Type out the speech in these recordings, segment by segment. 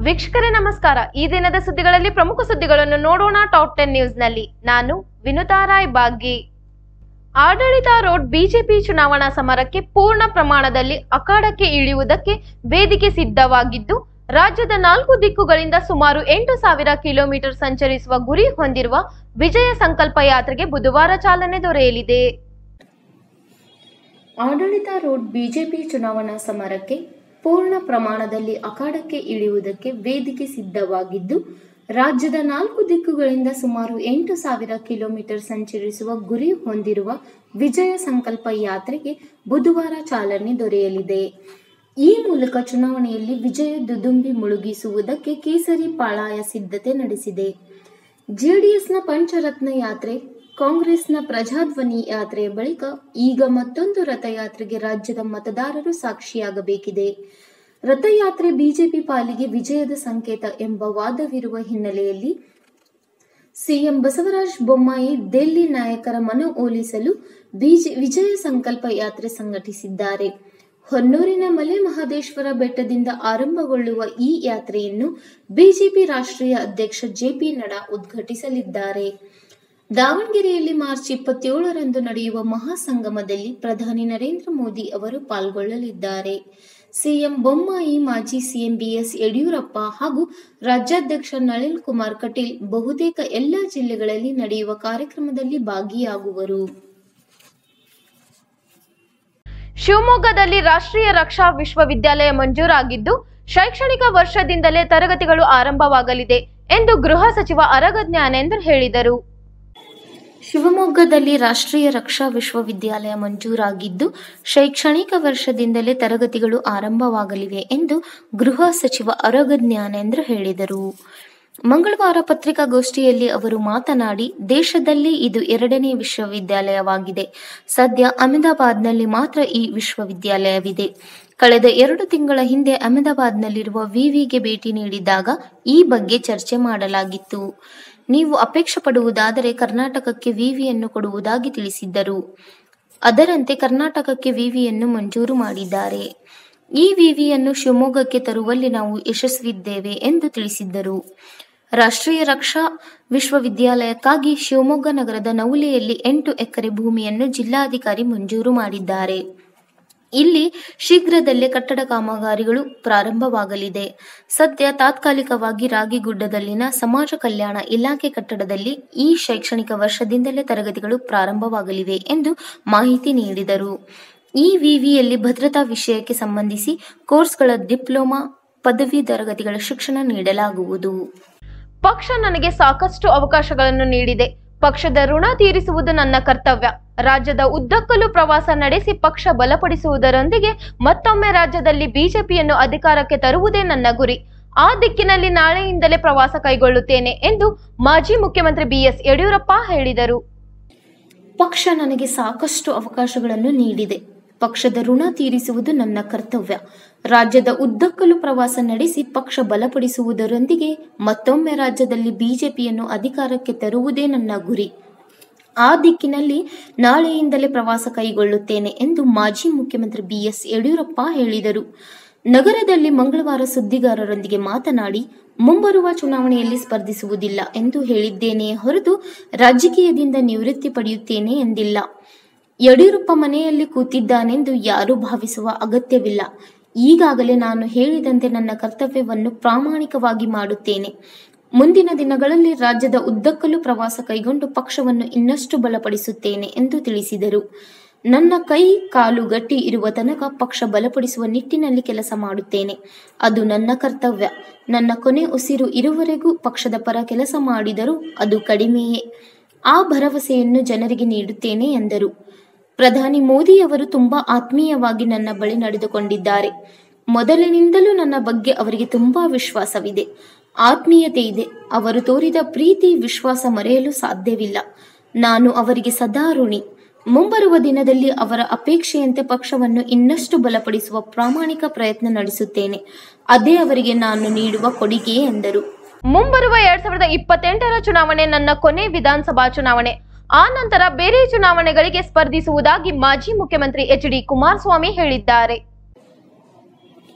ವೀಕ್ಷಕರೇ ನಮಸ್ಕಾರ ಈ ದಿನದ ಸುದ್ದಿಗಳಲ್ಲಿ ಪ್ರಮುಖ ಸುದ್ದಿಗಳನ್ನು ನೋಡೋಣ ಟಾಪ್ ಟೆನ್ ನ್ಯೂಸ್ನಲ್ಲಿ ನಾನು ವಿನುತಾ ರಾಯ್ ಬಾಗಿ ಆಡಳಿತ ರೋಡ್ ಬಿಜೆಪಿ ಚುನಾವಣಾ ಸಮರಕ್ಕೆ ಪೂರ್ಣ ಪ್ರಮಾಣದಲ್ಲಿ ಅಖಾಡಕ್ಕೆ ಇಳಿಯುವುದಕ್ಕೆ ವೇದಿಕೆ ಸಿದ್ಧವಾಗಿದ್ದು ರಾಜ್ಯದ ನಾಲ್ಕು ದಿಕ್ಕುಗಳಿಂದ ಸುಮಾರು ಎಂಟು ಸಾವಿರ ಕಿಲೋಮೀಟರ್ ಸಂಚರಿಸುವ ಗುರಿ ಹೊಂದಿರುವ ವಿಜಯ ಸಂಕಲ್ಪ ಯಾತ್ರೆಗೆ ಬುಧವಾರ ಚಾಲನೆ ದೊರೆಯಲಿದೆ ಆಡಳಿತ ರೋಡ್ ಬಿಜೆಪಿ ಚುನಾವಣಾ ಸಮರಕ್ಕೆ ಪೂರ್ಣ ಪ್ರಮಾಣದಲ್ಲಿ ಅಖಾಡಕ್ಕೆ ಇಳಿಯುವುದಕ್ಕೆ ವೇದಿಕೆ ಸಿದ್ಧವಾಗಿದ್ದು ರಾಜ್ಯದ ನಾಲ್ಕು ದಿಕ್ಕುಗಳಿಂದ ಸುಮಾರು ಎಂಟು ಸಾವಿರ ಕಿಲೋಮೀಟರ್ ಸಂಚರಿಸುವ ಗುರಿ ಹೊಂದಿರುವ ವಿಜಯ ಸಂಕಲ್ಪ ಯಾತ್ರೆಗೆ ಬುಧವಾರ ಚಾಲನೆ ದೊರೆಯಲಿದೆ ಈ ಮೂಲಕ ಚುನಾವಣೆಯಲ್ಲಿ ವಿಜಯ ದುದುಂಬಿ ಮುಳುಗಿಸುವುದಕ್ಕೆ ಕೇಸರಿ ಪಾಳಾಯ ಸಿದ್ಧತೆ ನಡೆಸಿದೆ ಜೆಡಿಎಸ್ನ ಪಂಚರತ್ನ ಯಾತ್ರೆ ಕಾಂಗ್ರೆಸ್ನ ಪ್ರಜಾಧ್ವನಿ ಯಾತ್ರೆಯ ಬಳಿಕ ಈಗ ಮತ್ತೊಂದು ರಥಯಾತ್ರೆಗೆ ರಾಜ್ಯದ ಮತದಾರರು ಸಾಕ್ಷಿಯಾಗಬೇಕಿದೆ ರಥಯಾತ್ರೆ ಬಿಜೆಪಿ ಪಾಲಿಗೆ ವಿಜಯದ ಸಂಕೇತ ಎಂಬ ವಾದವಿರುವ ಹಿನ್ನೆಲೆಯಲ್ಲಿ ಸಿಎಂ ಬಸವರಾಜ ಬೊಮ್ಮಾಯಿ ದಿಲ್ಲಿ ನಾಯಕರ ಮನ ಓಲಿಸಲು ಬಿಜೆ ವಿಜಯ ಸಂಕಲ್ಪ ಯಾತ್ರೆ ಸಂಘಟಿಸಿದ್ದಾರೆ ಹೊನ್ನೂರಿನ ಮಲೆ ಮಹದೇಶ್ವರ ಬೆಟ್ಟದಿಂದ ಆರಂಭಗೊಳ್ಳುವ ಈ ಯಾತ್ರೆಯನ್ನು ಬಿಜೆಪಿ ರಾಷ್ಟ್ರೀಯ ಅಧ್ಯಕ್ಷ ಜೆಪಿ ನಡಾ ಉದ್ಘಾಟಿಸಲಿದ್ದಾರೆ ದಾವಣಗೆರೆಯಲ್ಲಿ ಮಾರ್ಚ್ ಇಪ್ಪತ್ತೇಳರಂದು ನಡೆಯುವ ಮಹಾಸಂಗಮದಲ್ಲಿ ಪ್ರಧಾನಿ ನರೇಂದ್ರ ಮೋದಿ ಅವರು ಪಾಲ್ಗೊಳ್ಳಲಿದ್ದಾರೆ ಸಿಎಂ ಬೊಮ್ಮಾಯಿ ಮಾಜಿ ಸಿಎಂ ಬಿಎಸ್ ಯಡಿಯೂರಪ್ಪ ಹಾಗೂ ರಾಜ್ಯಾಧ್ಯಕ್ಷ ನಳಿನ್ ಕುಮಾರ್ ಕಟೀಲ್ ಬಹುತೇಕ ಎಲ್ಲ ಜಿಲ್ಲೆಗಳಲ್ಲಿ ನಡೆಯುವ ಕಾರ್ಯಕ್ರಮದಲ್ಲಿ ಭಾಗಿಯಾಗುವರು ಶಿವಮೊಗ್ಗದಲ್ಲಿ ರಾಷ್ಟ್ರೀಯ ರಕ್ಷಾ ವಿಶ್ವವಿದ್ಯಾಲಯ ಮಂಜೂರಾಗಿದ್ದು ಶೈಕ್ಷಣಿಕ ವರ್ಷದಿಂದಲೇ ತರಗತಿಗಳು ಆರಂಭವಾಗಲಿದೆ ಎಂದು ಗೃಹ ಸಚಿವ ಅರಗ ಜ್ಞಾನೇಂದ್ರ ಹೇಳಿದರು ಶಿವಮೊಗ್ಗದಲ್ಲಿ ರಾಷ್ಟ್ರೀಯ ರಕ್ಷಾ ವಿಶ್ವವಿದ್ಯಾಲಯ ಮಂಜೂರಾಗಿದ್ದು ಶೈಕ್ಷಣಿಕ ವರ್ಷದಿಂದಲೇ ತರಗತಿಗಳು ಆರಂಭವಾಗಲಿವೆ ಎಂದು ಗೃಹ ಸಚಿವ ಅರಗ ಜ್ಞಾನೇಂದ್ರ ಹೇಳಿದರು ಮಂಗಳವಾರ ಪತ್ರಿಕಾಗೋಷ್ಠಿಯಲ್ಲಿ ಅವರು ಮಾತನಾಡಿ ದೇಶದಲ್ಲಿ ಇದು ಎರಡನೇ ವಿಶ್ವವಿದ್ಯಾಲಯವಾಗಿದೆ ಸದ್ಯ ಅಹಮದಾಬಾದ್ನಲ್ಲಿ ಮಾತ್ರ ಈ ವಿಶ್ವವಿದ್ಯಾಲಯವಿದೆ ಕಳೆದ ಎರಡು ತಿಂಗಳ ಹಿಂದೆ ಅಹಮದಾಬಾದ್ನಲ್ಲಿರುವ ವಿವಿಗೆ ಭೇಟಿ ನೀಡಿದಾಗ ಈ ಬಗ್ಗೆ ಚರ್ಚೆ ಮಾಡಲಾಗಿತ್ತು ನೀವು ಅಪೇಕ್ಷೆ ಪಡುವುದಾದರೆ ಕರ್ನಾಟಕಕ್ಕೆ ವಿವಿಯನ್ನು ಕೊಡುವುದಾಗಿ ತಿಳಿಸಿದ್ದರು ಅದರಂತೆ ಕರ್ನಾಟಕಕ್ಕೆ ವಿವಿಯನ್ನು ಮಂಜೂರು ಮಾಡಿದ್ದಾರೆ ಈ ವಿವಿಯನ್ನು ಶಿವಮೊಗ್ಗಕ್ಕೆ ತರುವಲ್ಲಿ ನಾವು ಯಶಸ್ವಿದ್ದೇವೆ ಎಂದು ತಿಳಿಸಿದ್ದರು ರಾಷ್ಟ್ರೀಯ ರಕ್ಷಾ ವಿಶ್ವವಿದ್ಯಾಲಯಕ್ಕಾಗಿ ಶಿವಮೊಗ್ಗ ನಗರದ ನವುಲೆಯಲ್ಲಿ ಎಂಟು ಎಕರೆ ಭೂಮಿಯನ್ನು ಜಿಲ್ಲಾಧಿಕಾರಿ ಮಂಜೂರು ಮಾಡಿದ್ದಾರೆ ಇಲ್ಲಿ ಶೀಘ್ರದಲ್ಲೇ ಕಟ್ಟಡ ಕಾಮಗಾರಿಗಳು ಪ್ರಾರಂಭವಾಗಲಿದೆ ಸದ್ಯ ತಾತ್ಕಾಲಿಕವಾಗಿ ರಾಗಿಗುಡ್ಡದಲ್ಲಿನ ಸಮಾಜ ಕಲ್ಯಾಣ ಇಲಾಖೆ ಕಟ್ಟಡದಲ್ಲಿ ಈ ಶೈಕ್ಷಣಿಕ ವರ್ಷದಿಂದಲೇ ತರಗತಿಗಳು ಪ್ರಾರಂಭವಾಗಲಿವೆ ಎಂದು ಮಾಹಿತಿ ನೀಡಿದರು ಈ ವಿವಿಯಲ್ಲಿ ಭದ್ರತಾ ವಿಷಯಕ್ಕೆ ಸಂಬಂಧಿಸಿ ಕೋರ್ಸ್ಗಳ ಡಿಪ್ಲೊಮಾ ಪದವಿ ತರಗತಿಗಳ ಶಿಕ್ಷಣ ನೀಡಲಾಗುವುದು ಪಕ್ಷ ನನಗೆ ಸಾಕಷ್ಟು ಅವಕಾಶಗಳನ್ನು ನೀಡಿದೆ ಪಕ್ಷದ ಋಣ ತೀರಿಸುವುದು ನನ್ನ ಕರ್ತವ್ಯ ರಾಜ್ಯದ ಉದ್ದಕ್ಕಲು ಪ್ರವಾಸ ನಡೆಸಿ ಪಕ್ಷ ಬಲಪಡಿಸುವುದರೊಂದಿಗೆ ಮತ್ತೊಮ್ಮೆ ರಾಜ್ಯದಲ್ಲಿ ಬಿಜೆಪಿಯನ್ನು ಅಧಿಕಾರಕ್ಕೆ ತರುವುದೇ ನನ್ನ ಗುರಿ ಆ ದಿಕ್ಕಿನಲ್ಲಿ ನಾಳೆಯಿಂದಲೇ ಪ್ರವಾಸ ಕೈಗೊಳ್ಳುತ್ತೇನೆ ಎಂದು ಮಾಜಿ ಮುಖ್ಯಮಂತ್ರಿ ಬಿಎಸ್ ಯಡಿಯೂರಪ್ಪ ಹೇಳಿದರು ಪಕ್ಷ ನನಗೆ ಸಾಕಷ್ಟು ಅವಕಾಶಗಳನ್ನು ನೀಡಿದೆ ಪಕ್ಷದ ಋಣ ತೀರಿಸುವುದು ನನ್ನ ಕರ್ತವ್ಯ ರಾಜ್ಯದ ಉದ್ದಕ್ಕಲು ಪ್ರವಾಸ ನಡೆಸಿ ಪಕ್ಷ ಬಲಪಡಿಸುವುದರೊಂದಿಗೆ ಮತ್ತೊಮ್ಮೆ ರಾಜ್ಯದಲ್ಲಿ ಬಿಜೆಪಿಯನ್ನು ಅಧಿಕಾರಕ್ಕೆ ತರುವುದೇ ನನ್ನ ಗುರಿ ಆ ದಿಕ್ಕಿನಲ್ಲಿ ನಾಳೆಯಿಂದಲೇ ಪ್ರವಾಸ ಕೈಗೊಳ್ಳುತ್ತೇನೆ ಎಂದು ಮಾಜಿ ಮುಖ್ಯಮಂತ್ರಿ ಬಿಎಸ್ ಯಡಿಯೂರಪ್ಪ ಹೇಳಿದರು ನಗರದಲ್ಲಿ ಮಂಗಳವಾರ ಸುದ್ದಿಗಾರರೊಂದಿಗೆ ಮಾತನಾಡಿ ಮುಂಬರುವ ಚುನಾವಣೆಯಲ್ಲಿ ಸ್ಪರ್ಧಿಸುವುದಿಲ್ಲ ಎಂದು ಹೇಳಿದ್ದೇನೆಯೇ ಹೊರತು ರಾಜಕೀಯದಿಂದ ನಿವೃತ್ತಿ ಪಡೆಯುತ್ತೇನೆ ಎಂದಿಲ್ಲ ಯಡಿಯೂರಪ್ಪ ಮನೆಯಲ್ಲಿ ಕೂತಿದ್ದಾನೆಂದು ಯಾರೂ ಭಾವಿಸುವ ಅಗತ್ಯವಿಲ್ಲ ಈಗಾಗಲೇ ನಾನು ಹೇಳಿದಂತೆ ನನ್ನ ಕರ್ತವ್ಯವನ್ನು ಪ್ರಾಮಾಣಿಕವಾಗಿ ಮಾಡುತ್ತೇನೆ ಮುಂದಿನ ದಿನಗಳಲ್ಲಿ ರಾಜ್ಯದ ಉದ್ದಕ್ಕಲು ಪ್ರವಾಸ ಕೈಗೊಂಡು ಪಕ್ಷವನ್ನು ಇನ್ನಷ್ಟು ಬಲಪಡಿಸುತ್ತೇನೆ ಎಂದು ತಿಳಿಸಿದರು ನನ್ನ ಕೈ ಕಾಲು ಗಟ್ಟಿ ಇರುವ ತನಕ ಪಕ್ಷ ಬಲಪಡಿಸುವ ನಿಟ್ಟಿನಲ್ಲಿ ಕೆಲಸ ಮಾಡುತ್ತೇನೆ ಅದು ನನ್ನ ಕರ್ತವ್ಯ ನನ್ನ ಕೊನೆ ಉಸಿರು ಇರುವವರೆಗೂ ಪಕ್ಷದ ಪರ ಕೆಲಸ ಮಾಡಿದರೂ ಅದು ಕಡಿಮೆಯೇ ಆ ಭರವಸೆಯನ್ನು ಜನರಿಗೆ ನೀಡುತ್ತೇನೆ ಎಂದರು ಪ್ರಧಾನಿ ಮೋದಿಯವರು ತುಂಬಾ ಆತ್ಮೀಯವಾಗಿ ನನ್ನ ಬಳಿ ನಡೆದುಕೊಂಡಿದ್ದಾರೆ ಮೊದಲಿನಿಂದಲೂ ನನ್ನ ಬಗ್ಗೆ ಅವರಿಗೆ ತುಂಬಾ ವಿಶ್ವಾಸವಿದೆ ಆತ್ಮೀಯತೆ ಇದೆ ಅವರು ತೋರಿದ ಪ್ರೀತಿ ವಿಶ್ವಾಸ ಮರೆಯಲು ಸಾಧ್ಯವಿಲ್ಲ ನಾನು ಅವರಿಗೆ ಸದಾ ಋಣಿ ಮುಂಬರುವ ದಿನದಲ್ಲಿ ಅವರ ಅಪೇಕ್ಷೆಯಂತೆ ಪಕ್ಷವನ್ನು ಇನ್ನಷ್ಟು ಬಲಪಡಿಸುವ ಪ್ರಾಮಾಣಿಕ ಪ್ರಯತ್ನ ನಡೆಸುತ್ತೇನೆ ಅದೇ ಅವರಿಗೆ ನಾನು ನೀಡುವ ಕೊಡುಗೆ ಎಂದರು ಮುಂಬರುವ ಎರಡ್ ಸಾವಿರದ ಇಪ್ಪತ್ತೆಂಟರ ಚುನಾವಣೆ ನನ್ನ ಕೊನೆ ವಿಧಾನಸಭಾ ಚುನಾವಣೆ ಆ ನಂತರ ಬೇರೆ ಚುನಾವಣೆಗಳಿಗೆ ಸ್ಪರ್ಧಿಸುವುದಾಗಿ ಮಾಜಿ ಮುಖ್ಯಮಂತ್ರಿ ಎಚ್ ಡಿ ಕುಮಾರಸ್ವಾಮಿ ಹೇಳಿದ್ದಾರೆ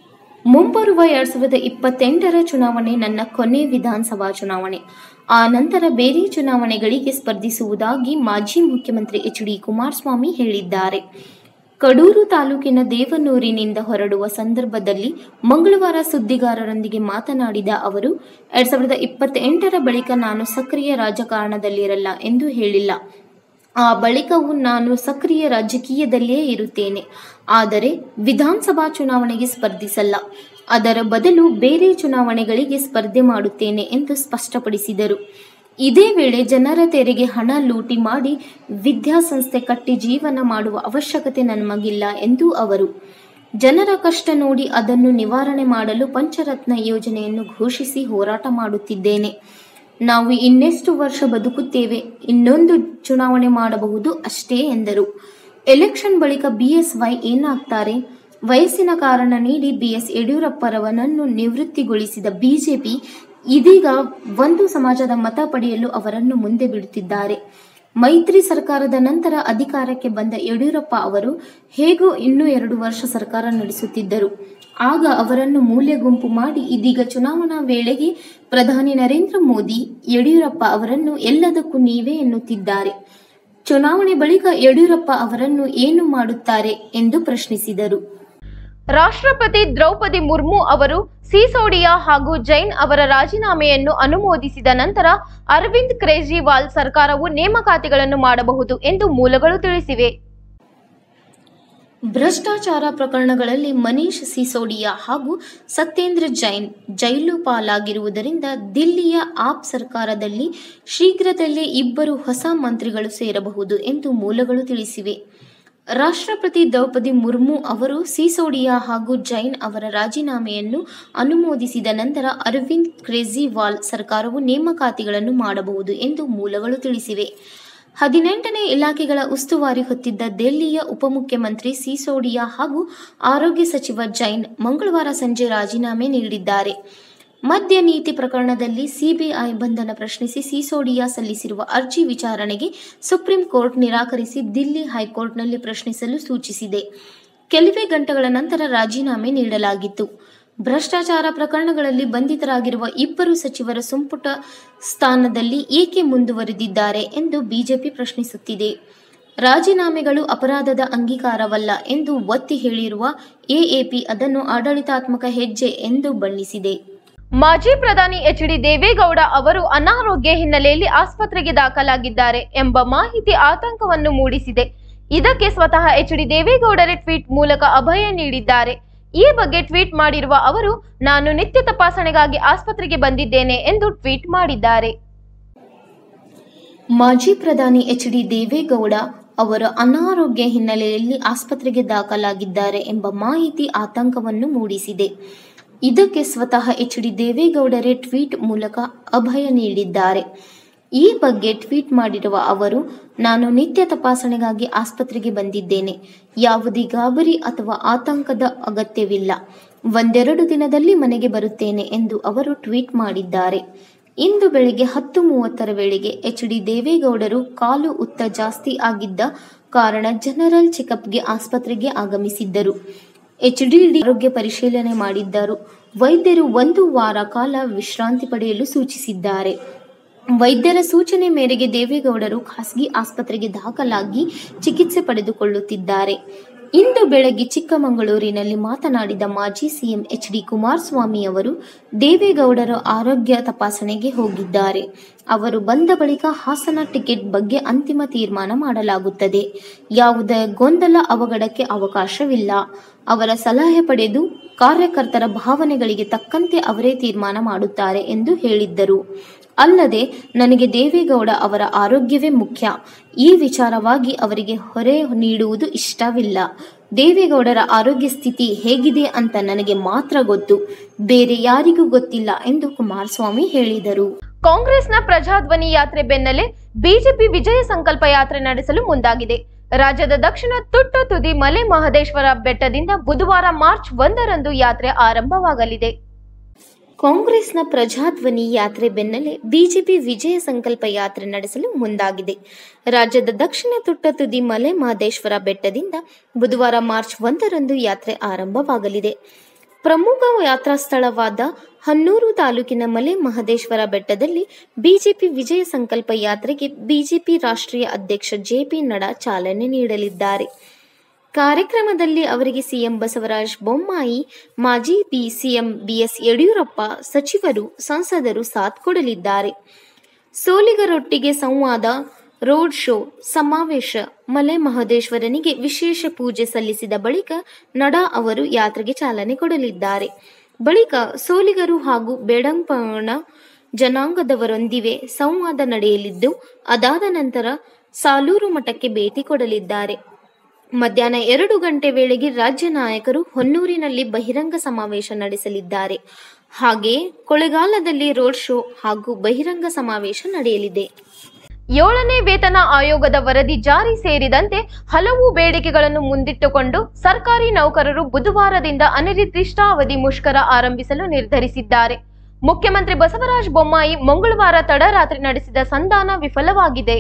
ಮುಂಬರುವ ಎರಡ್ ಸಾವಿರದ ಇಪ್ಪತ್ತೆಂಟರ ಚುನಾವಣೆ ನನ್ನ ಕೊನೆ ವಿಧಾನಸಭಾ ಚುನಾವಣೆ ಆ ನಂತರ ಬೇರೆ ಚುನಾವಣೆಗಳಿಗೆ ಸ್ಪರ್ಧಿಸುವುದಾಗಿ ಮಾಜಿ ಮುಖ್ಯಮಂತ್ರಿ ಎಚ್ ಡಿ ಕುಮಾರಸ್ವಾಮಿ ಹೇಳಿದ್ದಾರೆ ಕಡೂರು ತಾಲೂಕಿನ ದೇವನೂರಿನಿಂದ ಹೊರಡುವ ಸಂದರ್ಭದಲ್ಲಿ ಮಂಗಳವಾರ ಸುದ್ದಿಗಾರರೊಂದಿಗೆ ಮಾತನಾಡಿದ ಅವರು ಎರಡ್ ಸಾವಿರದ ಇಪ್ಪತ್ತೆಂಟರ ಬಳಿಕ ನಾನು ಸಕ್ರಿಯ ರಾಜಕಾರಣದಲ್ಲಿರಲ್ಲ ಎಂದು ಹೇಳಿಲ್ಲ ಆ ಬಳಿಕವೂ ನಾನು ಸಕ್ರಿಯ ರಾಜಕೀಯದಲ್ಲೇ ಇರುತ್ತೇನೆ ಆದರೆ ವಿಧಾನಸಭಾ ಚುನಾವಣೆಗೆ ಸ್ಪರ್ಧಿಸಲ್ಲ ಅದರ ಬದಲು ಬೇರೆ ಚುನಾವಣೆಗಳಿಗೆ ಸ್ಪರ್ಧೆ ಮಾಡುತ್ತೇನೆ ಎಂದು ಸ್ಪಷ್ಟಪಡಿಸಿದರು ಇದೇ ವೇಳೆ ಜನರ ತೆರಿಗೆ ಹಣ ಲೂಟಿ ಮಾಡಿ ವಿದ್ಯಾಸಂಸ್ಥೆ ಕಟ್ಟಿ ಜೀವನ ಮಾಡುವ ಅವಶ್ಯಕತೆ ನಮಗಿಲ್ಲ ಎಂದೂ ಅವರು ಜನರ ಕಷ್ಟ ನೋಡಿ ಅದನ್ನು ನಿವಾರಣೆ ಮಾಡಲು ಪಂಚರತ್ನ ಯೋಜನೆಯನ್ನು ಘೋಷಿಸಿ ಹೋರಾಟ ಮಾಡುತ್ತಿದ್ದೇನೆ ನಾವು ಇನ್ನೆಷ್ಟು ವರ್ಷ ಬದುಕುತ್ತೇವೆ ಇನ್ನೊಂದು ಚುನಾವಣೆ ಮಾಡಬಹುದು ಅಷ್ಟೇ ಎಂದರು ಎಲೆಕ್ಷನ್ ಬಳಿಕ ಬಿಎಸ್ವೈ ಏನಾಗ್ತಾರೆ ವಯಸ್ಸಿನ ಕಾರಣ ನೀಡಿ ಬಿಎಸ್ ಯಡಿಯೂರಪ್ಪರವನನ್ನು ನಿವೃತ್ತಿಗೊಳಿಸಿದ ಬಿಜೆಪಿ ಇದೀಗ ಒಂದು ಸಮಾಜದ ಮತ ಪಡೆಯಲು ಅವರನ್ನು ಮುಂದೆ ಬಿಡುತ್ತಿದ್ದಾರೆ ಮೈತ್ರಿ ಸರ್ಕಾರದ ನಂತರ ಅಧಿಕಾರಕ್ಕೆ ಬಂದ ಯಡಿಯೂರಪ್ಪ ಅವರು ಹೇಗೂ ಇನ್ನೂ ಎರಡು ವರ್ಷ ಸರ್ಕಾರ ನಡೆಸುತ್ತಿದ್ದರು ಆಗ ಅವರನ್ನು ಮೂಲ್ಯ ಗುಂಪು ಮಾಡಿ ಇದೀಗ ಚುನಾವಣಾ ವೇಳೆಗೆ ಪ್ರಧಾನಿ ನರೇಂದ್ರ ಮೋದಿ ಯಡಿಯೂರಪ್ಪ ಅವರನ್ನು ಎಲ್ಲದಕ್ಕೂ ನೀವೇ ಎನ್ನುತ್ತಿದ್ದಾರೆ ಚುನಾವಣೆ ಬಳಿಕ ಯಡಿಯೂರಪ್ಪ ಅವರನ್ನು ಏನು ಮಾಡುತ್ತಾರೆ ಎಂದು ಪ್ರಶ್ನಿಸಿದರು ರಾಷ್ಟ್ರಪತಿ ದ್ರೌಪದಿ ಮುರ್ಮು ಅವರು ಸಿಸೋಡಿಯಾ ಹಾಗೂ ಜೈನ್ ಅವರ ರಾಜೀನಾಮೆಯನ್ನು ಅನುಮೋದಿಸಿದ ನಂತರ ಅರವಿಂದ್ ಕೇಜ್ರಿವಾಲ್ ಸರ್ಕಾರವು ನೇಮಕಾತಿಗಳನ್ನು ಮಾಡಬಹುದು ಎಂದು ಮೂಲಗಳು ತಿಳಿಸಿವೆ ಭ್ರಷ್ಟಾಚಾರ ಪ್ರಕರಣಗಳಲ್ಲಿ ಮನೀಶ್ ಸಿಸೋಡಿಯಾ ಹಾಗೂ ಸತ್ಯೇಂದ್ರ ಜೈನ್ ಜೈಲು ಪಾಲಾಗಿರುವುದರಿಂದ ದಿಲ್ಲಿಯ ಆಪ್ ಸರ್ಕಾರದಲ್ಲಿ ಶೀಘ್ರದಲ್ಲೇ ಇಬ್ಬರು ಹೊಸ ಮಂತ್ರಿಗಳು ಸೇರಬಹುದು ಎಂದು ಮೂಲಗಳು ತಿಳಿಸಿವೆ ರಾಷ್ಟ್ರಪತಿ ದ್ರೌಪದಿ ಮುರ್ಮು ಅವರು ಸಿಸೋಡಿಯಾ ಹಾಗೂ ಜೈನ್ ಅವರ ರಾಜೀನಾಮೆಯನ್ನು ಅನುಮೋದಿಸಿದ ನಂತರ ಅರವಿಂದ್ ಕೇಜ್ರಿವಾಲ್ ಸರ್ಕಾರವು ನೇಮಕಾತಿಗಳನ್ನು ಮಾಡಬಹುದು ಎಂದು ಮೂಲಗಳು ತಿಳಿಸಿವೆ ಹದಿನೆಂಟನೇ ಇಲಾಖೆಗಳ ಉಸ್ತುವಾರಿ ಹೊತ್ತಿದ್ದ ದೆಹಲಿಯ ಉಪಮುಖ್ಯಮಂತ್ರಿ ಸಿಸೋಡಿಯಾ ಹಾಗೂ ಆರೋಗ್ಯ ಸಚಿವ ಜೈನ್ ಮಂಗಳವಾರ ಸಂಜೆ ರಾಜೀನಾಮೆ ನೀಡಿದ್ದಾರೆ ಮದ್ಯ ನೀತಿ ಪ್ರಕರಣದಲ್ಲಿ ಸಿಬಿಐ ಬಂಧನ ಪ್ರಶ್ನಿಸಿ ಸಿಸೋಡಿಯಾ ಸಲ್ಲಿಸಿರುವ ಅರ್ಜಿ ವಿಚಾರಣೆಗೆ ಸುಪ್ರೀಂ ಕೋರ್ಟ್ ನಿರಾಕರಿಸಿ ದಿಲ್ಲಿ ಹೈಕೋರ್ಟ್ನಲ್ಲಿ ಪ್ರಶ್ನಿಸಲು ಸೂಚಿಸಿದೆ ಕೆಲವೇ ಗಂಟೆಗಳ ನಂತರ ರಾಜೀನಾಮೆ ನೀಡಲಾಗಿತ್ತು ಭ್ರಷ್ಟಾಚಾರ ಪ್ರಕರಣಗಳಲ್ಲಿ ಬಂಧಿತರಾಗಿರುವ ಇಬ್ಬರು ಸಚಿವರ ಸಂಪುಟ ಸ್ಥಾನದಲ್ಲಿ ಏಕೆ ಮುಂದುವರೆದಿದ್ದಾರೆ ಎಂದು ಬಿಜೆಪಿ ಪ್ರಶ್ನಿಸುತ್ತಿದೆ ರಾಜೀನಾಮೆಗಳು ಅಪರಾಧದ ಅಂಗೀಕಾರವಲ್ಲ ಎಂದು ಒತ್ತಿ ಹೇಳಿರುವ ಎಎಪಿ ಅದನ್ನು ಆಡಳಿತಾತ್ಮಕ ಹೆಜ್ಜೆ ಎಂದು ಬಣ್ಣಿಸಿದೆ ಮಾಜಿ ಪ್ರಧಾನಿ ಎಚ್ ಡಿ ದೇವೇಗೌಡ ಅವರು ಅನಾರೋಗ್ಯ ಹಿನ್ನೆಲೆಯಲ್ಲಿ ಆಸ್ಪತ್ರೆಗೆ ದಾಖಲಾಗಿದ್ದಾರೆ ಎಂಬ ಮಾಹಿತಿ ಆತಂಕವನ್ನು ಮೂಡಿಸಿದೆ ಇದಕ್ಕೆ ಸ್ವತಃ ಎಚ್ ಡಿ ದೇವೇಗೌಡರೇ ಟ್ವೀಟ್ ಮೂಲಕ ಅಭಯ ನೀಡಿದ್ದಾರೆ ಈ ಬಗ್ಗೆ ಟ್ವೀಟ್ ಮಾಡಿರುವ ಅವರು ನಾನು ನಿತ್ಯ ತಪಾಸಣೆಗಾಗಿ ಆಸ್ಪತ್ರೆಗೆ ಬಂದಿದ್ದೇನೆ ಎಂದು ಟ್ವೀಟ್ ಮಾಡಿದ್ದಾರೆ ಮಾಜಿ ಪ್ರಧಾನಿ ಎಚ್ ಡಿ ದೇವೇಗೌಡ ಅವರ ಅನಾರೋಗ್ಯ ಹಿನ್ನೆಲೆಯಲ್ಲಿ ಆಸ್ಪತ್ರೆಗೆ ದಾಖಲಾಗಿದ್ದಾರೆ ಎಂಬ ಮಾಹಿತಿ ಆತಂಕವನ್ನು ಮೂಡಿಸಿದೆ ಇದಕ್ಕೆ ಸ್ವತಃ ಎಚ್ ಡಿ ದೇವೇಗೌಡರೇ ಟ್ವೀಟ್ ಮೂಲಕ ಅಭಯ ನೀಡಿದ್ದಾರೆ ಈ ಬಗ್ಗೆ ಟ್ವೀಟ್ ಮಾಡಿರುವ ಅವರು ನಾನು ನಿತ್ಯ ತಪಾಸಣೆಗಾಗಿ ಆಸ್ಪತ್ರೆಗೆ ಬಂದಿದ್ದೇನೆ ಯಾವುದೇ ಗಾಬರಿ ಅಥವಾ ಆತಂಕದ ಅಗತ್ಯವಿಲ್ಲ ಒಂದೆರಡು ದಿನದಲ್ಲಿ ಮನೆಗೆ ಬರುತ್ತೇನೆ ಎಂದು ಅವರು ಟ್ವೀಟ್ ಮಾಡಿದ್ದಾರೆ ಇಂದು ಬೆಳಿಗ್ಗೆ ಹತ್ತು ಮೂವತ್ತರ ವೇಳೆಗೆ ಎಚ್ ಡಿ ದೇವೇಗೌಡರು ಕಾಲು ಉತ್ತ ಜಾಸ್ತಿ ಆಗಿದ್ದ ಕಾರಣ ಜನರಲ್ ಚೆಕಪ್ಗೆ ಆಸ್ಪತ್ರೆಗೆ ಆಗಮಿಸಿದ್ದರು ಎಚ್ ಡಿ ಆರೋಗ್ಯ ಪರಿಶೀಲನೆ ಮಾಡಿದ್ದರು ವೈದ್ಯರು ಒಂದು ವಾರ ಕಾಲ ವಿಶ್ರಾಂತಿ ಪಡೆಯಲು ಸೂಚಿಸಿದ್ದಾರೆ ವೈದ್ಯರ ಸೂಚನೆ ಮೇರೆಗೆ ದೇವೇಗೌಡರು ಖಾಸಗಿ ಆಸ್ಪತ್ರೆಗೆ ದಾಖಲಾಗಿ ಚಿಕಿತ್ಸೆ ಪಡೆದುಕೊಳ್ಳುತ್ತಿದ್ದಾರೆ ಇಂದು ಬೆಳಗ್ಗೆ ಚಿಕ್ಕಮಗಳೂರಿನಲ್ಲಿ ಮಾತನಾಡಿದ ಮಾಜಿ ಸಿಎಂ ಎಚ್ ಡಿ ಕುಮಾರಸ್ವಾಮಿ ಅವರು ದೇವೇಗೌಡರ ಆರೋಗ್ಯ ತಪಾಸಣೆಗೆ ಹೋಗಿದ್ದಾರೆ ಅವರು ಬಂದ ಬಳಿಕ ಹಾಸನ ಟಿಕೆಟ್ ಬಗ್ಗೆ ಅಂತಿಮ ತೀರ್ಮಾನ ಮಾಡಲಾಗುತ್ತದೆ ಯಾವುದೇ ಗೊಂದಲ ಅವಘಡಕ್ಕೆ ಅವಕಾಶವಿಲ್ಲ ಅವರ ಸಲಹೆ ಪಡೆದು ಕಾರ್ಯಕರ್ತರ ಭಾವನೆಗಳಿಗೆ ತಕ್ಕಂತೆ ಅವರೇ ತೀರ್ಮಾನ ಮಾಡುತ್ತಾರೆ ಎಂದು ಹೇಳಿದ್ದರು ಅಲ್ಲದೆ ನನಗೆ ದೇವೇಗೌಡ ಅವರ ಆರೋಗ್ಯವೇ ಮುಖ್ಯ ಈ ವಿಚಾರವಾಗಿ ಅವರಿಗೆ ಹೊರೆ ನೀಡುವುದು ಇಷ್ಟವಿಲ್ಲ ದೇವೇಗೌಡರ ಆರೋಗ್ಯ ಸ್ಥಿತಿ ಹೇಗಿದೆ ಅಂತ ನನಗೆ ಮಾತ್ರ ಗೊತ್ತು ಬೇರೆ ಯಾರಿಗೂ ಗೊತ್ತಿಲ್ಲ ಎಂದು ಕುಮಾರಸ್ವಾಮಿ ಹೇಳಿದರು ಕಾಂಗ್ರೆಸ್ನ ಪ್ರಜಾಧ್ವನಿ ಯಾತ್ರೆ ಬೆನ್ನಲ್ಲೇ ಬಿಜೆಪಿ ವಿಜಯ ಸಂಕಲ್ಪ ಯಾತ್ರೆ ನಡೆಸಲು ಮುಂದಾಗಿದೆ ರಾಜ್ಯದ ದಕ್ಷಿಣ ತುಟ್ಟ ತುದಿ ಮಲೆ ಮಹದೇಶ್ವರ ಬೆಟ್ಟದಿಂದ ಬುಧವಾರ ಮಾರ್ಚ್ ಒಂದರಂದು ಯಾತ್ರೆ ಆರಂಭವಾಗಲಿದೆ ಕಾಂಗ್ರೆಸ್ನ ಪ್ರಜಾಧ್ವನಿ ಯಾತ್ರೆ ಬೆನ್ನಲ್ಲೇ ಬಿಜೆಪಿ ವಿಜಯ ಸಂಕಲ್ಪ ಯಾತ್ರೆ ನಡೆಸಲು ಮುಂದಾಗಿದೆ ರಾಜ್ಯದ ದಕ್ಷಿಣ ತುಟ್ಟ ತುದಿ ಮಲೆ ಮಹದೇಶ್ವರ ಬೆಟ್ಟದಿಂದ ಬುಧವಾರ ಮಾರ್ಚ್ ಒಂದರಂದು ಯಾತ್ರೆ ಆರಂಭವಾಗಲಿದೆ ಪ್ರಮುಖ ಯಾತ್ರಾ ಸ್ಥಳವಾದ ಹನ್ನೂರು ತಾಲೂಕಿನ ಮಲೆ ಮಹದೇಶ್ವರ ಬೆಟ್ಟದಲ್ಲಿ ಬಿಜೆಪಿ ವಿಜಯ ಸಂಕಲ್ಪ ಯಾತ್ರೆಗೆ ಬಿಜೆಪಿ ರಾಷ್ಟ್ರೀಯ ಅಧ್ಯಕ್ಷ ಜೆಪಿ ನಡಾ ಚಾಲನೆ ನೀಡಲಿದ್ದಾರೆ ಕಾರ್ಯಕ್ರಮದಲ್ಲಿ ಅವರಿಗೆ ಸಿಎಂ ಬಸವರಾಜ ಬೊಮ್ಮಾಯಿ ಮಾಜಿ ಬಿ ಸಿಎಂ ಬಿಎಸ್ ಯಡಿಯೂರಪ್ಪ ಸಚಿವರು ಸಂಸದರು ಸಾಥ್ ಕೊಡಲಿದ್ದಾರೆ ಸೋಲಿಗರೊಟ್ಟಿಗೆ ಸಂವಾದ ರೋಡ್ ಶೋ ಸಮಾವೇಶ ಮಲೆ ಮಹದೇಶ್ವರನಿಗೆ ವಿಶೇಷ ಪೂಜೆ ಸಲ್ಲಿಸಿದ ಬಳಿಕ ನಡಾ ಅವರು ಯಾತ್ರೆಗೆ ಚಾಲನೆ ಕೊಡಲಿದ್ದಾರೆ ಬಳಿಕ ಸೋಲಿಗರು ಹಾಗೂ ಬೇಡಂಪಣ ಜನಾಂಗದವರೊಂದಿಗೆ ಸಂವಾದ ನಡೆಯಲಿದ್ದು ಅದಾದ ನಂತರ ಸಾಲೂರು ಮಠಕ್ಕೆ ಭೇಟಿ ಕೊಡಲಿದ್ದಾರೆ ಮಧ್ಯಾಹ್ನ ಎರಡು ಗಂಟೆ ವೇಳೆಗೆ ರಾಜ್ಯ ನಾಯಕರು ಹೊನ್ನೂರಿನಲ್ಲಿ ಬಹಿರಂಗ ಸಮಾವೇಶ ನಡೆಸಲಿದ್ದಾರೆ ಹಾಗೆಯೇ ಕೊಳ್ಳೆಗಾಲದಲ್ಲಿ ರೋಡ್ ಶೋ ಹಾಗೂ ಬಹಿರಂಗ ಸಮಾವೇಶ ನಡೆಯಲಿದೆ ಏಳನೇ ವೇತನ ಆಯೋಗದ ವರದಿ ಜಾರಿ ಸೇರಿದಂತೆ ಹಲವು ಬೇಡಿಕೆಗಳನ್ನು ಮುಂದಿಟ್ಟುಕೊಂಡು ಸರ್ಕಾರಿ ನೌಕರರು ಬುಧವಾರದಿಂದ ಅನಿರ್ದಿಷ್ಟಾವಧಿ ಮುಷ್ಕರ ಆರಂಭಿಸಲು ನಿರ್ಧರಿಸಿದ್ದಾರೆ ಮುಖ್ಯಮಂತ್ರಿ ಬಸವರಾಜ ಬೊಮ್ಮಾಯಿ ಮಂಗಳವಾರ ತಡರಾತ್ರಿ ನಡೆಸಿದ ಸಂಧಾನ ವಿಫಲವಾಗಿದೆ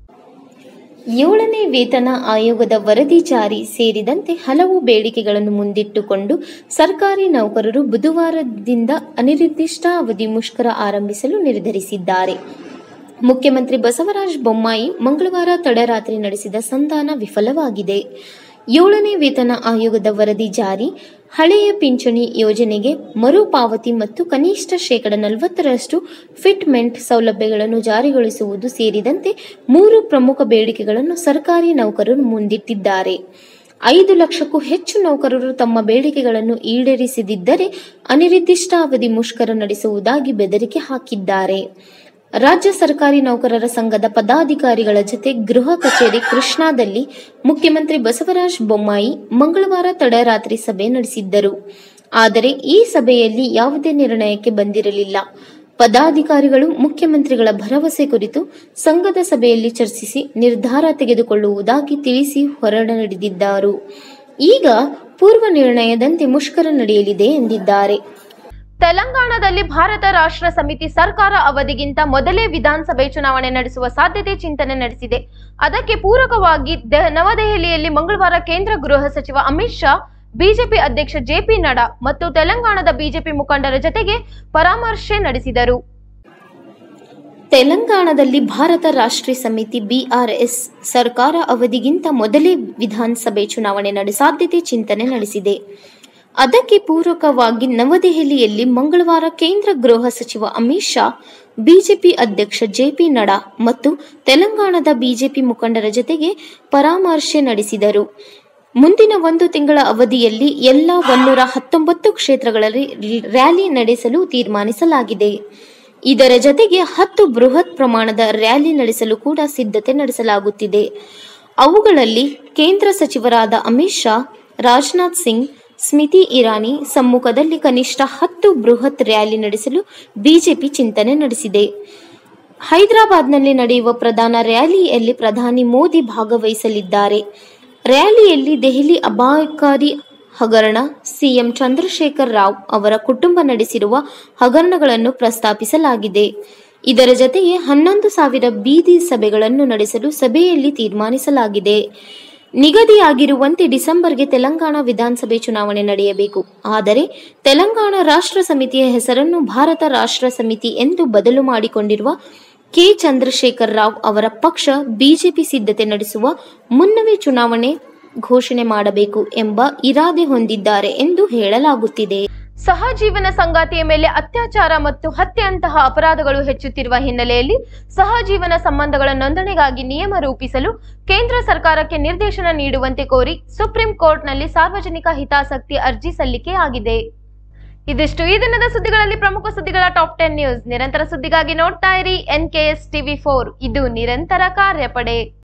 ಏಳನೇ ವೇತನ ಆಯೋಗದ ವರದಿ ಜಾರಿ ಸೇರಿದಂತೆ ಹಲವು ಬೇಡಿಕೆಗಳನ್ನು ಮುಂದಿಟ್ಟುಕೊಂಡು ಸರ್ಕಾರಿ ನೌಕರರು ಬುಧವಾರದಿಂದ ಅನಿರ್ದಿಷ್ಟಾವಧಿ ಮುಷ್ಕರ ಆರಂಭಿಸಲು ನಿರ್ಧರಿಸಿದ್ದಾರೆ ಮುಖ್ಯಮಂತ್ರಿ ಬಸವರಾಜ ಬೊಮ್ಮಾಯಿ ಮಂಗಳವಾರ ತಡರಾತ್ರಿ ನಡೆಸಿದ ಸಂಧಾನ ವಿಫಲವಾಗಿದೆ ಏಳನೇ ವೇತನ ಆಯೋಗದ ವರದಿ ಜಾರಿ ಹಳೆಯ ಪಿಂಚಣಿ ಯೋಜನೆಗೆ ಮರುಪಾವತಿ ಮತ್ತು ಕನಿಷ್ಠ ಶೇಕಡ ನಲವತ್ತರಷ್ಟು ಫಿಟ್ಮೆಂಟ್ ಸೌಲಭ್ಯಗಳನ್ನು ಜಾರಿಗೊಳಿಸುವುದು ಸೇರಿದಂತೆ ಮೂರು ಪ್ರಮುಖ ಬೇಡಿಕೆಗಳನ್ನು ಸರ್ಕಾರಿ ನೌಕರರು ಮುಂದಿಟ್ಟಿದ್ದಾರೆ ಐದು ಲಕ್ಷಕ್ಕೂ ಹೆಚ್ಚು ನೌಕರರು ತಮ್ಮ ಬೇಡಿಕೆಗಳನ್ನು ಈಡೇರಿಸದಿದ್ದರೆ ಅನಿರ್ದಿಷ್ಟಾವಧಿ ಮುಷ್ಕರ ನಡೆಸುವುದಾಗಿ ಬೆದರಿಕೆ ಹಾಕಿದ್ದಾರೆ ರಾಜ್ಯ ಸರ್ಕಾರಿ ನೌಕರರ ಸಂಘದ ಪದಾಧಿಕಾರಿಗಳ ಜತೆ ಗೃಹ ಕಚೇರಿ ಕೃಷ್ಣಾದಲ್ಲಿ ಮುಖ್ಯಮಂತ್ರಿ ಬಸವರಾಜ ಬೊಮ್ಮಾಯಿ ಮಂಗಳವಾರ ತಡರಾತ್ರಿ ಸಭೆ ನಡೆಸಿದ್ದರು ಆದರೆ ಈ ಸಭೆಯಲ್ಲಿ ಯಾವುದೇ ನಿರ್ಣಯಕ್ಕೆ ಬಂದಿರಲಿಲ್ಲ ಪದಾಧಿಕಾರಿಗಳು ಮುಖ್ಯಮಂತ್ರಿಗಳ ಭರವಸೆ ಕುರಿತು ಸಂಘದ ಸಭೆಯಲ್ಲಿ ಚರ್ಚಿಸಿ ನಿರ್ಧಾರ ತೆಗೆದುಕೊಳ್ಳುವುದಾಗಿ ತಿಳಿಸಿ ಹೊರನಡೆದಿದ್ದರು ಈಗ ಪೂರ್ವ ನಿರ್ಣಯದಂತೆ ಮುಷ್ಕರ ನಡೆಯಲಿದೆ ಎಂದಿದ್ದಾರೆ ತೆಲಂಗಾಣದಲ್ಲಿ ಭಾರತ ರಾಷ್ಟ್ರ ಸಮಿತಿ ಸರ್ಕಾರ ಅವಧಿಗಿಂತ ಮೊದಲೇ ವಿಧಾನಸಭೆ ಚುನಾವಣೆ ನಡೆಸುವ ಸಾಧ್ಯತೆ ಚಿಂತನೆ ನಡೆಸಿದೆ ಅದಕ್ಕೆ ಪೂರಕವಾಗಿ ದ- ನವದೆಹಲಿಯಲ್ಲಿ ಮಂಗಳವಾರ ಕೇಂದ್ರ ಗೃಹ ಸಚಿವ ಅಮಿತ್ ಶಾ ಬಿಜೆಪಿ ಅಧ್ಯಕ್ಷ ಜೆಪಿ ನಡಾ ಮತ್ತು ತೆಲಂಗಾಣದ ಬಿಜೆಪಿ ಮುಖಂಡರ ಜತೆಗೆ ಪರಾಮರ್ಶೆ ನಡೆಸಿದರು ತೆಲಂಗಾಣದಲ್ಲಿ ಭಾರತ ರಾಷ್ಟ್ರೀಯ ಸಮಿತಿ ಬಿಆರ್ಎಸ್ ಸರ್ಕಾರ ಅವಧಿಗಿಂತ ಮೊದಲೇ ವಿಧಾನಸಭೆ ಚುನಾವಣೆ ನಡೆಸ ಸಾಧ್ಯತೆ ಚಿಂತನೆ ನಡೆಸಿದೆ ಅದಕ್ಕೆ ಪೂರಕವಾಗಿ ನವದೆಹಲಿಯಲ್ಲಿ ಮಂಗಳವಾರ ಕೇಂದ್ರ ಗೃಹ ಸಚಿವ ಅಮಿತ್ ಶಾ ಬಿಜೆಪಿ ಅಧ್ಯಕ್ಷ ಜೆಪಿ ನಡಾ ಮತ್ತು ತೆಲಂಗಾಣದ ಬಿಜೆಪಿ ಮುಖಂಡರ ಜತೆಗೆ ಪರಾಮರ್ಶೆ ನಡೆಸಿದರು ಮುಂದಿನ ಒಂದು ತಿಂಗಳ ಅವಧಿಯಲ್ಲಿ ಎಲ್ಲ ಒನ್ನೂರ ಹತ್ತೊಂಬತ್ತು ಕ್ಷೇತ್ರಗಳಲ್ಲಿ ರ್ಯಾಲಿ ನಡೆಸಲು ತೀರ್ಮಾನಿಸಲಾಗಿದೆ ಇದರ ಜತೆಗೆ ಹತ್ತು ಬೃಹತ್ ಪ್ರಮಾಣದ ರ್ಯಾಲಿ ನಡೆಸಲು ಕೂಡ ಸಿದ್ಧತೆ ನಡೆಸಲಾಗುತ್ತಿದೆ ಅವುಗಳಲ್ಲಿ ಕೇಂದ್ರ ಸಚಿವರಾದ ಅಮಿತ್ ಶಾ ರಾಜನಾಥ್ ಸಿಂಗ್ ಸ್ಮಿತಿ ಇರಾನಿ ಸಮ್ಮುಖದಲ್ಲಿ ಕನಿಷ್ಠ ಹತ್ತು ಬೃಹತ್ ರ್ಯಾಲಿ ನಡೆಸಲು ಬಿಜೆಪಿ ಚಿಂತನೆ ನಡೆಸಿದೆ ಹೈದರಾಬಾದ್ನಲ್ಲಿ ನಡೆಯುವ ಪ್ರಧಾನ ರ್ಯಾಲಿಯಲ್ಲಿ ಪ್ರಧಾನಿ ಮೋದಿ ಭಾಗವಹಿಸಲಿದ್ದಾರೆ ರ್ಯಾಲಿಯಲ್ಲಿ ದೆಹಲಿ ಅಪಾಯಕಾರಿ ಹಗರಣ ಸಿಎಂ ಚಂದ್ರಶೇಖರ್ ರಾವ್ ಅವರ ಕುಟುಂಬ ನಡೆಸಿರುವ ಹಗರಣಗಳನ್ನು ಪ್ರಸ್ತಾಪಿಸಲಾಗಿದೆ ಇದರ ಜತೆಗೆ ಹನ್ನೊಂದು ಸಾವಿರ ಬೀದಿ ಸಭೆಗಳನ್ನು ನಡೆಸಲು ಸಭೆಯಲ್ಲಿ ತೀರ್ಮಾನಿಸಲಾಗಿದೆ ನಿಗದಿಯಾಗಿರುವಂತೆ ಡಿಸೆಂಬರ್ಗೆ ತೆಲಂಗಾಣ ವಿಧಾನಸಭೆ ಚುನಾವಣೆ ನಡೆಯಬೇಕು ಆದರೆ ತೆಲಂಗಾಣ ರಾಷ್ಟ್ರ ಸಮಿತಿಯ ಹೆಸರನ್ನು ಭಾರತ ರಾಷ್ಟ್ರ ಸಮಿತಿ ಎಂದು ಬದಲು ಮಾಡಿಕೊಂಡಿರುವ ಕೆ ಚಂದ್ರಶೇಖರ್ ರಾವ್ ಅವರ ಪಕ್ಷ ಬಿಜೆಪಿ ಸಿದ್ಧತೆ ನಡೆಸುವ ಮುನ್ನವೇ ಚುನಾವಣೆ ಘೋಷಣೆ ಮಾಡಬೇಕು ಎಂಬ ಇರಾದೆ ಹೊಂದಿದ್ದಾರೆ ಎಂದು ಹೇಳಲಾಗುತ್ತಿದೆ ಸಹಜೀವನ ಸಂಗಾತಿಯ ಮೇಲೆ ಅತ್ಯಾಚಾರ ಮತ್ತು ಹತ್ಯೆಯಂತಹ ಅಪರಾಧಗಳು ಹೆಚ್ಚುತ್ತಿರುವ ಹಿನ್ನೆಲೆಯಲ್ಲಿ ಸಹಜೀವನ ಸಂಬಂಧಗಳ ನೋಂದಣಿಗಾಗಿ ನಿಯಮ ರೂಪಿಸಲು ಕೇಂದ್ರ ಸರ್ಕಾರಕ್ಕೆ ನಿರ್ದೇಶನ ನೀಡುವಂತೆ ಕೋರಿ ಸುಪ್ರೀಂ ಕೋರ್ಟ್ನಲ್ಲಿ ಸಾರ್ವಜನಿಕ ಹಿತಾಸಕ್ತಿ ಅರ್ಜಿ ಸಲ್ಲಿಕೆಯಾಗಿದೆ ಇದಿಷ್ಟು ಈ ದಿನದ ಸುದ್ದಿಗಳಲ್ಲಿ ಪ್ರಮುಖ ಸುದ್ದಿಗಳ ಟಾಪ್ ಟೆನ್ ನ್ಯೂಸ್ ನಿರಂತರ ಸುದ್ದಿಗಾಗಿ ನೋಡ್ತಾ ಇರಿ N K S TV four ಇದು ನಿರಂತರ ಕಾರ್ಯಪಡೆ